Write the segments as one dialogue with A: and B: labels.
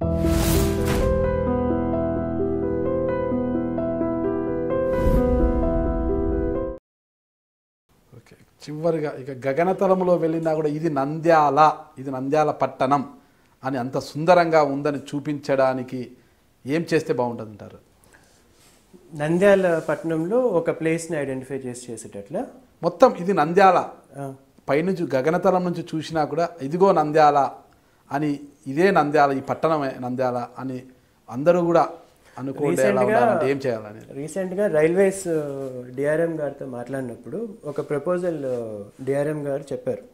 A: Okay చివరిగా ఇక గగనతలంలో వెళ్ళినా కూడా ఇది నంద్యాల ఇది నంద్యాల పట్టణం అని అంత సుందరంగా ఉందని చూపించడానికి ఏం చేస్తే బాగుంటుంది అంటారు
B: నంద్యాల పట్టణంలో ఒక ప్లేస్ని ఐడెంటిఫై చేసి చేసేటట్ల
A: మొత్తం ఇది నంద్యాల
B: ఆ,
A: పైనుంచి గగనతలం నుంచి చూసినా కూడా ఇదిగో నంద్యాల అని ఇదే నంద్యాల ఈ పట్టణమే నంద్యాల అని అందరూ కూడా అనుకుంటే ఎలా
B: Recentగా-
A: ఉండాలంటే ఏం చేయాలని
B: రీసెంట్గా రైల్వేస్ డిఆర్ఎం గారితో మాట్లాడినప్పుడు ఒక ప్రపోజల్ డిఆర్ఎం గారు చెప్పారు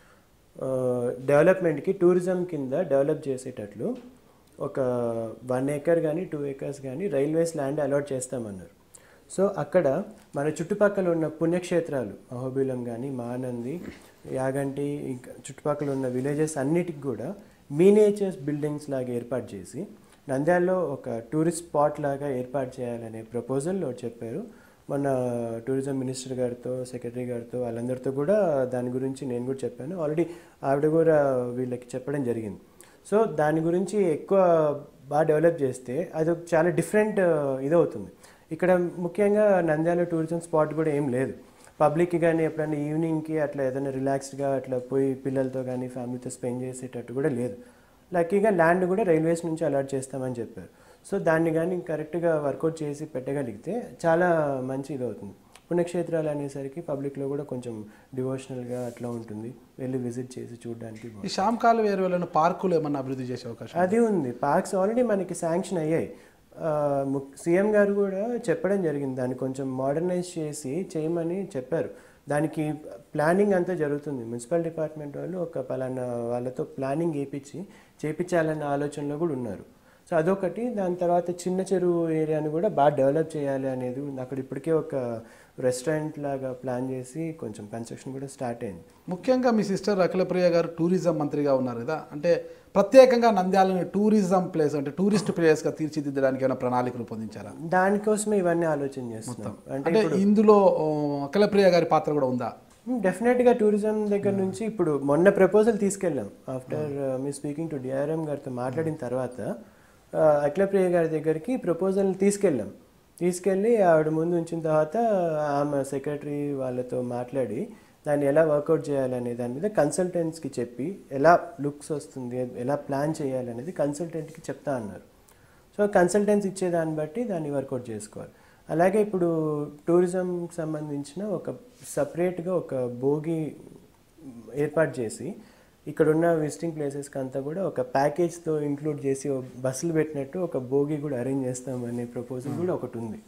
B: డెవలప్మెంట్కి టూరిజం కింద డెవలప్ చేసేటట్లు ఒక వన్ ఏకర్ కానీ టూ ఏకర్స్ కానీ రైల్వేస్ ల్యాండ్ అలాట్ చేస్తామన్నారు సో అక్కడ మన చుట్టుపక్కల ఉన్న పుణ్యక్షేత్రాలు అహోబిలం కానీ మహానంది యాగంటి ఇంకా చుట్టుపక్కల ఉన్న విలేజెస్ అన్నిటికి కూడా మీనేచర్స్ బిల్డింగ్స్ లాగా ఏర్పాటు చేసి నంద్యాలలో ఒక టూరిస్ట్ స్పాట్ లాగా ఏర్పాటు చేయాలనే ప్రపోజల్ చెప్పారు మన టూరిజం మినిస్టర్ గారితో సెక్రటరీ గారితో వాళ్ళందరితో కూడా దాని గురించి నేను కూడా చెప్పాను ఆల్రెడీ ఆవిడ కూడా వీళ్ళకి చెప్పడం జరిగింది సో దాని గురించి ఎక్కువ బాగా డెవలప్ చేస్తే అది ఒక చాలా డిఫరెంట్ ఇదవుతుంది ఇక్కడ ముఖ్యంగా నంద్యాల టూరిజం స్పాట్ కూడా ఏం లేదు పబ్లిక్కి కానీ ఎప్పుడైనా ఈవినింగ్కి అట్లా ఏదైనా రిలాక్స్డ్గా అట్లా పోయి పిల్లలతో కానీ ఫ్యామిలీతో స్పెండ్ చేసేటట్టు కూడా లేదు లక్కీగా ల్యాండ్ కూడా రైల్వేస్ నుంచి అలాట్ చేస్తామని చెప్పారు సో దాన్ని కానీ కరెక్ట్గా వర్కౌట్ చేసి పెట్టగలిగితే చాలా మంచి ఇది అవుతుంది పుణ్యక్షేత్రాలు అనేసరికి పబ్లిక్లో కూడా కొంచెం డివోషనల్గా అట్లా ఉంటుంది వెళ్ళి విజిట్ చేసి చూడడానికి బాగుంటుంది.
A: ఈ శ్యామ్ కాలు వేరు వెళ్ళిన పార్కులు ఏమన్నా అభివృద్ధి చేసే అవకాశం
B: అది ఉంది పార్క్స్ ఆల్రెడీ మనకి శాంక్షన్ అయ్యాయి సీఎం గారు కూడా చెప్పడం జరిగింది దాన్ని కొంచెం మోడర్నైజ్ చేసి చేయమని చెప్పారు దానికి ప్లానింగ్ అంతా జరుగుతుంది మున్సిపల్ డిపార్ట్మెంట్ వాళ్ళు ఒక పలానా వాళ్ళతో ప్లానింగ్ వేయించి చేపించాలన్న ఆలోచనలో కూడా ఉన్నారు సో అదొకటి దాని తర్వాత చిన్న చెరువు ఏరియాని కూడా బాగా డెవలప్ చేయాలి అనేది ఉంది. అక్కడ ఇప్పటికే ఒక రెస్టారెంట్ లాగా ప్లాన్ చేసి కొంచెం కన్స్ట్రక్షన్ కూడా స్టార్ట్ అయింది
A: ముఖ్యంగా మీ సిస్టర్ అఖిలప్రియ గారు టూరిజం మంత్రిగా ఉన్నారు కదా అంటే ప్రత్యేకంగా నంద్యాలని టూరిజం ప్లేస్ అంటే టూరిస్ట్ ప్లేస్గా తీర్చిదిద్దడానికి ఏమైనా ప్రణాళిక రూపొందించారా
B: దానికోసమే ఇవన్నీ ఆలోచన చేస్తున్నాం అంటే
A: అంటే ఇందులో ఆ, అఖిలప్రియ గారి పాత్ర కూడా ఉందా
B: డెఫినెట్గా టూరిజం దగ్గర నుంచి ఇప్పుడు మొన్న ప్రపోజల్ తీసుకెళ్ళాం after me speaking to DRM గారితో మాట్లాడిన తర్వాత ఆ, అఖిలప్రియ గారి దగ్గరికి ప్రపోజల్ తీసుకెళ్ళాం తీసుకెళ్ళి ఆవిడ ముందు ఉంచిన తర్వాత ఆమె సెక్రటరీ వాళ్ళతో మాట్లాడి దాన్ని ఎలా వర్కౌట్ చేయాలనే దాని మీద కన్సల్టెంట్స్కి చెప్పి ఎలా లుక్స్ వస్తుంది ఎలా ప్లాన్ చేయాలనేది కన్సల్టెంట్కి చెప్తా అన్నారు సో కన్సల్టెన్స్ ఇచ్చే దాన్ని బట్టి దాన్ని వర్కౌట్ చేసుకోవాలి అలాగే ఇప్పుడు టూరిజం సంబంధించిన ఒక సపరేట్గా ఒక భోగి ఏర్పాటు చేసి ఇక్కడ ఉన్న విజిటింగ్ ప్లేసెస్కి అంతా కూడా ఒక ప్యాకేజ్తో ఇంక్లూడ్ చేసి ఓ బస్సులు పెట్టినట్టు ఒక భోగి కూడా అరేంజ్ చేస్తామనే ప్రపోజల్ కూడా ఒకటి ఉంది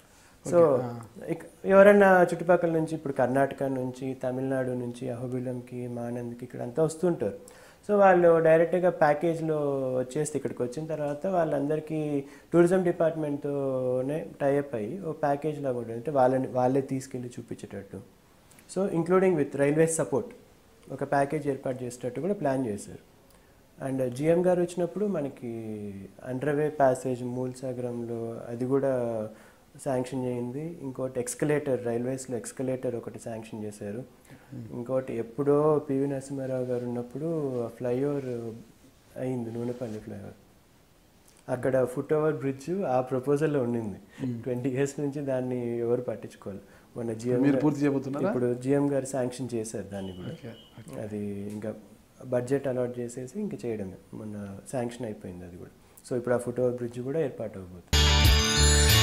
B: సో ఇక- ఎవరైనా చుట్టుపక్కల నుంచి ఇప్పుడు కర్ణాటక నుంచి తమిళనాడు నుంచి అహోబిలంకి మానంద్కి ఇక్కడ అంతా వస్తుంటారు సో వాళ్ళు డైరెక్ట్గా ప్యాకేజ్లో వచ్చేస్తే ఇక్కడికి వచ్చిన తర్వాత వాళ్ళందరికీ టూరిజం డిపార్ట్మెంట్తోనే టైఅప్ అయ్యి ఓ ప్యాకేజ్ లాగా ఉంటుంది అంటే వాళ్ళని వాళ్ళే తీసుకెళ్ళి చూపించేటట్టు so including with railway support ఒక ప్యాకేజ్ ఏర్పాటు చేసేటట్టు కూడా ప్లాన్ చేశారు అండ్ జిఎం గారు వచ్చినప్పుడు మనకి అండర్వే ప్యాసేజ్ మూల్సాగరంలో అది కూడా శాంక్షన్ చేయింది ఇంకోటి ఎక్స్కలేటర్ రైల్వేస్లో ఎక్స్కలేటర్ ఒకటి శాంక్షన్ చేశారు ఇంకోటి ఎప్పుడో పివి నరసింహారావు గారు ఉన్నప్పుడు ఫ్లైఓవర్ అయింది నూనెపల్లి ఫ్లైఓవర్ అక్కడ ఫుట్ ఓవర్ బ్రిడ్జ్ ఆ ప్రపోజల్లో ఉండింది ట్వంటీ ఇయర్స్ నుంచి దాన్ని ఎవరు పట్టించుకోవాలి మొన్న జిఎం
A: మీరు పూర్తి చేయబోతున్నారా
B: ఇప్పుడు జిఎం గారు శాంక్షన్ చేశారు దాన్ని కూడా
A: ఓకే
B: అది ఇంకా బడ్జెట్ అలాట్ చేసేసి ఇంకా చేయడమే మొన్న శాంక్షన్ అయిపోయింది అది కూడా సో ఇప్పుడు ఆ ఫుట్ ఓవర్ బ్రిడ్జ్ కూడా ఏర్పాటు అవబోతుంది